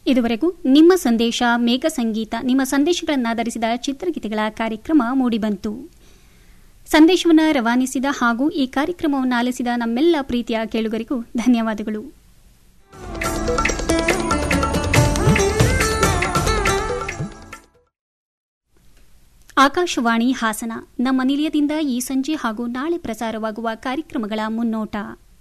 ಇದುವರೆಗೂ ನಿಮ್ಮ ಸಂದೇಶ ಮೇಘ ಸಂಗೀತ ನಿಮ್ಮ ಸಂದೇಶಗಳನ್ನಾಧರಿಸಿದ ಚಿತ್ರಗೀತೆಗಳ ಕಾರ್ಯಕ್ರಮ ಮೂಡಿಬಂತು ಸಂದೇಶವನ್ನು ರವಾನಿಸಿದ ಹಾಗೂ ಈ ಕಾರ್ಯಕ್ರಮವನ್ನು ಆಲಿಸಿದ ನಮ್ಮೆಲ್ಲ ಪ್ರೀತಿಯ ಕೇಳುಗರಿಗೂ ಧನ್ಯವಾದಗಳು ಆಕಾಶವಾಣಿ ಹಾಸನ ನಮ್ಮ ನಿಲಯದಿಂದ ಈ ಸಂಜೆ ಹಾಗೂ ನಾಳೆ ಪ್ರಸಾರವಾಗುವ ಕಾರ್ಯಕ್ರಮಗಳ ಮುನ್ನೋಟ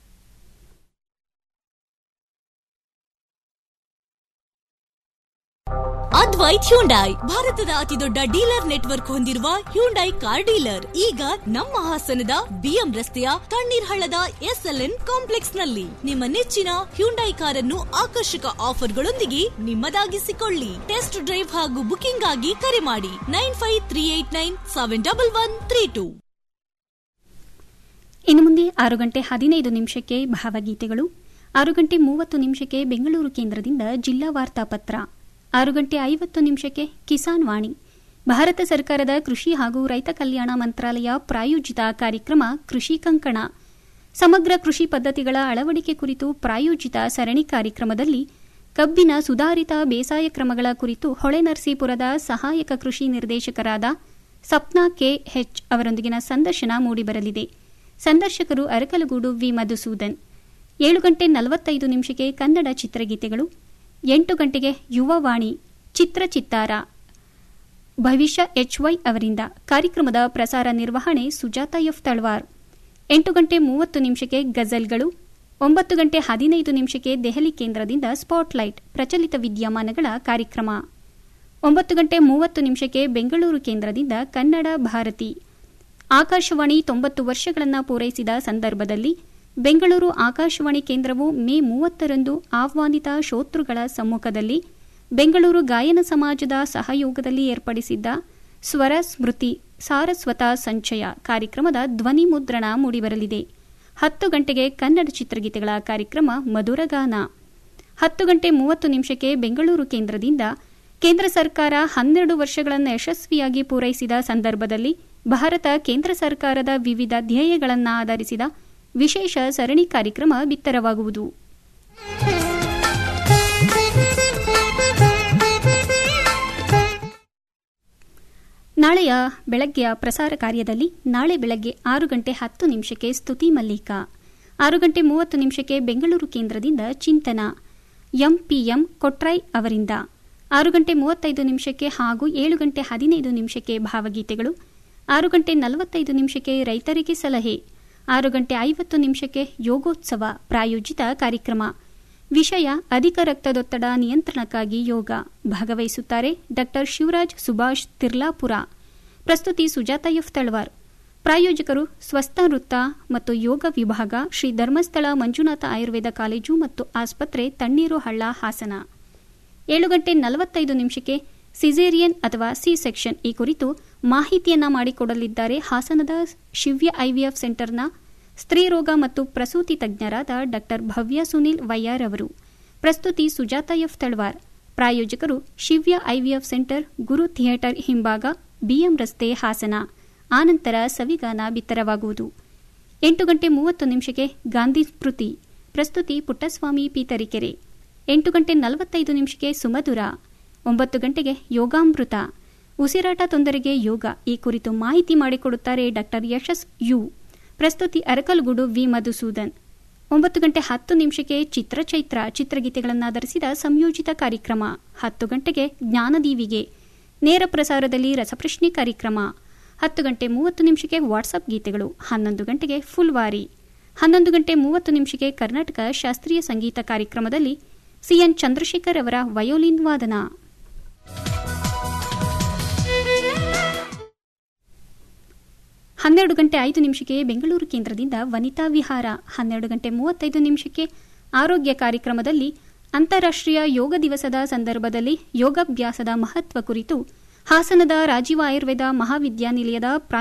ಅದ್ವೈತ್ ಹ್ಯುಂಡೈ ಭಾರತದ ಅತಿದೊಡ್ಡ ಡೀಲರ್ ನೆಟ್ವರ್ಕ್ ಹೊಂದಿರುವ ಹ್ಯುಂಡೈ ಕಾರ್ ಡೀಲರ್ ಈಗ ನಮ್ಮ ಹಾಸನದ ಬಿಎಂ ರಸ್ತೆಯ ತಣ್ಣೀರ್ ಹಳ್ಳದ ಎಸ್ಎಲ್ಎನ್ ಕಾಂಪ್ಲೆಕ್ಸ್ ನಲ್ಲಿ ನಿಮ್ಮ ನೆಚ್ಚಿನ ಹ್ಯುಂಡೈ ಕಾರನ್ನು ಆಕರ್ಷಕ ಆಫರ್ಗಳೊಂದಿಗೆ ನಿಮ್ಮದಾಗಿಸಿಕೊಳ್ಳಿ ಟೆಸ್ಟ್ ಡ್ರೈವ್ ಹಾಗೂ ಬುಕಿಂಗ್ ಆಗಿ ಕರೆ ಮಾಡಿ nine five three eight nine seven double one three two ಇನ್ನು ಮುಂದೆ ಆರು ಗಂಟೆ ಹದಿನೈದು ನಿಮಿಷಕ್ಕೆ ಭಾವಗೀತೆಗಳು ಆರು ಗಂಟೆ ಮೂವತ್ತು ನಿಮಿಷಕ್ಕೆ ಬೆಂಗಳೂರು ಕೇಂದ್ರದಿಂದ ಜಿಲ್ಲಾ ವಾರ್ತಾಪತ್ರ ಆರು ಗಂಟೆ ಐವತ್ತು ನಿಮಿಷಕ್ಕೆ ಕಿಸಾನ್ ವಾಣಿ ಭಾರತ ಸರ್ಕಾರದ ಕೃಷಿ ಹಾಗೂ ರೈತ ಕಲ್ಯಾಣ ಮಂತ್ರಾಲಯ ಪ್ರಾಯೋಜಿತ ಕಾರ್ಯಕ್ರಮ ಕೃಷಿ ಕಂಕಣ ಸಮಗ್ರ ಕೃಷಿ ಪದ್ಧತಿಗಳ ಅಳವಡಿಕೆ ಕುರಿತು ಪ್ರಾಯೋಜಿತ ಸರಣಿ ಕಾರ್ಯಕ್ರಮದಲ್ಲಿ ಕಬ್ಬಿನ ಸುಧಾರಿತ ಬೇಸಾಯ ಕ್ರಮಗಳ ಕುರಿತು ಹೊಳೆನರಸೀಪುರದ ಸಹಾಯಕ ಕೃಷಿ ನಿರ್ದೇಶಕರಾದ ಸಪ್ನಾ ಕೆ ಹೆಚ್ ಅವರೊಂದಿಗಿನ ಸಂದರ್ಶನ ಮೂಡಿಬರಲಿದೆ ಸಂದರ್ಶಕರು ಅರಕಲಗೂಡು ವಿ ಮಧುಸೂದನ್ ಏಳು ಗಂಟೆ ನಲವತ್ತೈದು ನಿಮಿಷಕ್ಕೆ ಕನ್ನಡ ಚಿತ್ರಗೀತೆಗಳು ಎಂಟು ಗಂಟೆಗೆ ಯುವವಾಣಿ ಚಿತ್ರಚಿತ್ತಾರ ಭವಿಷ್ಯ ಎಚ್ವೈ ಅವರಿಂದ ಕಾರ್ಯಕ್ರಮದ ಪ್ರಸಾರ ನಿರ್ವಹಣೆ ಸುಜಾತ ಎಫ್ ತಳ್ವಾರ್ ಎಂಟು ಗಂಟೆ ಮೂವತ್ತು ನಿಮಿಷಕ್ಕೆ ಗಜಲ್ಗಳು ಒಂಬತ್ತು ಗಂಟೆ ಹದಿನೈದು ನಿಮಿಷಕ್ಕೆ ದೆಹಲಿ ಕೇಂದ್ರದಿಂದ ಸ್ಪಾಟ್ಲೈಟ್ ಪ್ರಚಲಿತ ವಿದ್ಯಮಾನಗಳ ಕಾರ್ಯಕ್ರಮ ಒಂಬತ್ತು ಗಂಟೆ ಮೂವತ್ತು ನಿಮಿಷಕ್ಕೆ ಬೆಂಗಳೂರು ಕೇಂದ್ರದಿಂದ ಕನ್ನಡ ಭಾರತಿ ಆಕಾಶವಾಣಿ ತೊಂಬತ್ತು ವರ್ಷಗಳನ್ನು ಪೂರೈಸಿದ ಸಂದರ್ಭದಲ್ಲಿ ಬೆಂಗಳೂರು ಆಕಾಶವಾಣಿ ಕೇಂದ್ರವು ಮೇ ಮೂವತ್ತರಂದು ಆಹ್ವಾನಿತ ಶ್ರೋತೃಗಳ ಸಮ್ಮುಖದಲ್ಲಿ ಬೆಂಗಳೂರು ಗಾಯನ ಸಮಾಜದ ಸಹಯೋಗದಲ್ಲಿ ಏರ್ಪಡಿಸಿದ್ದ ಸ್ವರ ಸ್ಮೃತಿ ಸಾರಸ್ವತ ಸಂಚಯ ಕಾರ್ಯಕ್ರಮದ ಧ್ವನಿ ಮುದ್ರಣ ಮೂಡಿಬರಲಿದೆ ಹತ್ತು ಗಂಟೆಗೆ ಕನ್ನಡ ಚಿತ್ರಗೀತೆಗಳ ಕಾರ್ಯಕ್ರಮ ಮಧುರಗಾನ ಹತ್ತು ಗಂಟೆ ಮೂವತ್ತು ನಿಮಿಷಕ್ಕೆ ಬೆಂಗಳೂರು ಕೇಂದ್ರದಿಂದ ಕೇಂದ್ರ ಸರ್ಕಾರ ಹನ್ನೆರಡು ವರ್ಷಗಳನ್ನು ಯಶಸ್ವಿಯಾಗಿ ಪೂರೈಸಿದ ಸಂದರ್ಭದಲ್ಲಿ ಭಾರತ ಕೇಂದ್ರ ಸರ್ಕಾರದ ವಿವಿಧ ಧ್ಯೇಯಗಳನ್ನು ಆಧರಿಸಿದ ವಿಶೇಷ ಸರಣಿ ಕಾರ್ಯಕ್ರಮ ಬಿತ್ತರವಾಗುವುದು ನಾಳೆಯ ಬೆಳಗ್ಗೆಯ ಪ್ರಸಾರ ಕಾರ್ಯದಲ್ಲಿ ನಾಳೆ ಬೆಳಗ್ಗೆ ಆರು ಗಂಟೆ ಹತ್ತು ನಿಮಿಷಕ್ಕೆ ಸ್ತುತಿ ಮಲ್ಲಿಕ ಆರು ಗಂಟೆ ಮೂವತ್ತು ನಿಮಿಷಕ್ಕೆ ಬೆಂಗಳೂರು ಕೇಂದ್ರದಿಂದ ಚಿಂತನ ಎಂಪಿಎಂ ಕೊಟ್ರೈ ಅವರಿಂದ ಆರು ಗಂಟೆ ಮೂವತ್ತೈದು ನಿಮಿಷಕ್ಕೆ ಹಾಗೂ ಏಳು ಗಂಟೆ ಹದಿನೈದು ನಿಮಿಷಕ್ಕೆ ಭಾವಗೀತೆಗಳು ಆರು ಗಂಟೆ ನಲವತ್ತೈದು ನಿಮಿಷಕ್ಕೆ ರೈತರಿಗೆ ಸಲಹೆ ಆರು ಗಂಟೆ ಐವತ್ತು ನಿಮಿಷಕ್ಕೆ ಯೋಗೋತ್ಸವ ಪ್ರಾಯೋಜಿತ ಕಾರ್ಯಕ್ರಮ ವಿಷಯ ಅಧಿಕ ರಕ್ತದೊತ್ತಡ ನಿಯಂತ್ರಣಕ್ಕಾಗಿ ಯೋಗ ಭಾಗವಹಿಸುತ್ತಾರೆ ಡಾ ಶಿವರಾಜ್ ಸುಭಾಷ್ ತಿರ್ಲಾಪುರ ಪ್ರಸ್ತುತಿ ಸುಜಾತ ಎಫ್ ತಳವಾರ್ ಪ್ರಾಯೋಜಕರು ಸ್ವಸ್ಥ ವೃತ್ತ ಮತ್ತು ಯೋಗ ವಿಭಾಗ ಶ್ರೀ ಧರ್ಮಸ್ಥಳ ಮಂಜುನಾಥ ಆಯುರ್ವೇದ ಕಾಲೇಜು ಮತ್ತು ಆಸ್ಪತ್ರೆ ತಣ್ಣೀರು ಹಳ್ಳ ಹಾಸನ ಏಳು ಗಂಟೆ ನಲವತ್ತೈದು ನಿಮಿಷಕ್ಕೆ ಸಿಸೇರಿಯನ್ ಅಥವಾ ಸಿ ಸೆಕ್ಷನ್ ಈ ಕುರಿತು ಮಾಹಿತಿಯನ್ನ ಮಾಡಿಕೊಡಲಿದ್ದಾರೆ ಹಾಸನದ ಶಿವ್ಯ ಐವಿಎಫ್ ಸೆಂಟರ್ನ ಸ್ತ್ರೀರೋಗ ಮತ್ತು ಪ್ರಸೂತಿ ತಜ್ಞರಾದ ಡಾ ಭವ್ಯ ಸುನಿಲ್ ವೈಯಾರ್ ಅವರು ಪ್ರಸ್ತುತಿ ಸುಜಾತ ಎಫ್ ತಳ್ವಾರ್ ಪ್ರಾಯೋಜಕರು Shivya IVF centre Guru theatre ಹಿಂಭಾಗ ಬಿಎಂ ರಸ್ತೆ ಹಾಸನ ಆನಂತರ ಸವಿಗಾನ ಬಿತ್ತರವಾಗುವುದು ಎಂಟು ಗಂಟೆ ಮೂವತ್ತು ನಿಮಿಷಕ್ಕೆ ಗಾಂಧಿ ಸ್ಮೃತಿ ಪ್ರಸ್ತುತಿ ಪುಟ್ಟಸ್ವಾಮಿ ಪೀತರಿಕೆರೆ ಎಂಟು ಗಂಟೆ ನಲವತ್ತೈದು ನಿಮಿಷಕ್ಕೆ ಸುಮಧುರ ಒಂಬತ್ತು ಗಂಟೆಗೆ ಯೋಗಾಮೃತ ಉಸಿರಾಟ ತೊಂದರೆಗೆ ಯೋಗ ಈ ಕುರಿತು ಮಾಹಿತಿ ಮಾಡಿಕೊಡುತ್ತಾರೆ ಡಾ ಯಶಸ್ ಯು ಪ್ರಸ್ತುತಿ ಅರಕಲಗೂಡು ವಿ ಮಧುಸೂದನ್ ಒಂಬತ್ತು ಗಂಟೆ ಹತ್ತು ನಿಮಿಷಕ್ಕೆ ಚಿತ್ರಚೈತ್ರ ಚಿತ್ರಗೀತೆಗಳನ್ನಾಧರಿಸಿದ ಸಂಯೋಜಿತ ಕಾರ್ಯಕ್ರಮ ಹತ್ತು ಗಂಟೆಗೆ ಜ್ಞಾನದೀವಿಗೆ ನೇರ ಪ್ರಸಾರದಲ್ಲಿ ರಸಪ್ರಶ್ನೆ ಕಾರ್ಯಕ್ರಮ ಹತ್ತು ಗಂಟೆ ಮೂವತ್ತು ನಿಮಿಷಕ್ಕೆ ವಾಟ್ಸಪ್ ಗೀತೆಗಳು ಹನ್ನೊಂದು ಗಂಟೆಗೆ ಫುಲ್ವಾರಿ ಹನ್ನೊಂದು ಗಂಟೆ ಮೂವತ್ತು ನಿಮಿಷಕ್ಕೆ ಕರ್ನಾಟಕ ಶಾಸ್ತ್ರೀಯ ಸಂಗೀತ ಕಾರ್ಯಕ್ರಮದಲ್ಲಿ ಸಿಎನ್ ಚಂದ್ರಶೇಖರ್ ಅವರ ವಯೋಲಿನ್ ವಾದನ ಹನ್ನೆರಡು ಗಂಟೆ ಐದು ನಿಮಿಷಕ್ಕೆ ಬೆಂಗಳೂರು ಕೇಂದ್ರದಿಂದ ವನಿತಾ ವಿಹಾರ ಹನ್ನೆರಡು ಗಂಟೆ ಮೂವತ್ತೈದು ನಿಮಿಷಕ್ಕೆ ಆರೋಗ್ಯ ಕಾರ್ಯಕ್ರಮದಲ್ಲಿ ಅಂತಾರಾಷ್ಟ್ರೀಯ ಯೋಗ ದಿವಸದ ಸಂದರ್ಭದಲ್ಲಿ ಯೋಗಾಭ್ಯಾಸದ ಮಹತ್ವ ಕುರಿತು ಹಾಸನದ ರಾಜೀವ ಆಯುರ್ವೇದ ಮಹಾವಿದ್ಯಾನಿಲಯದ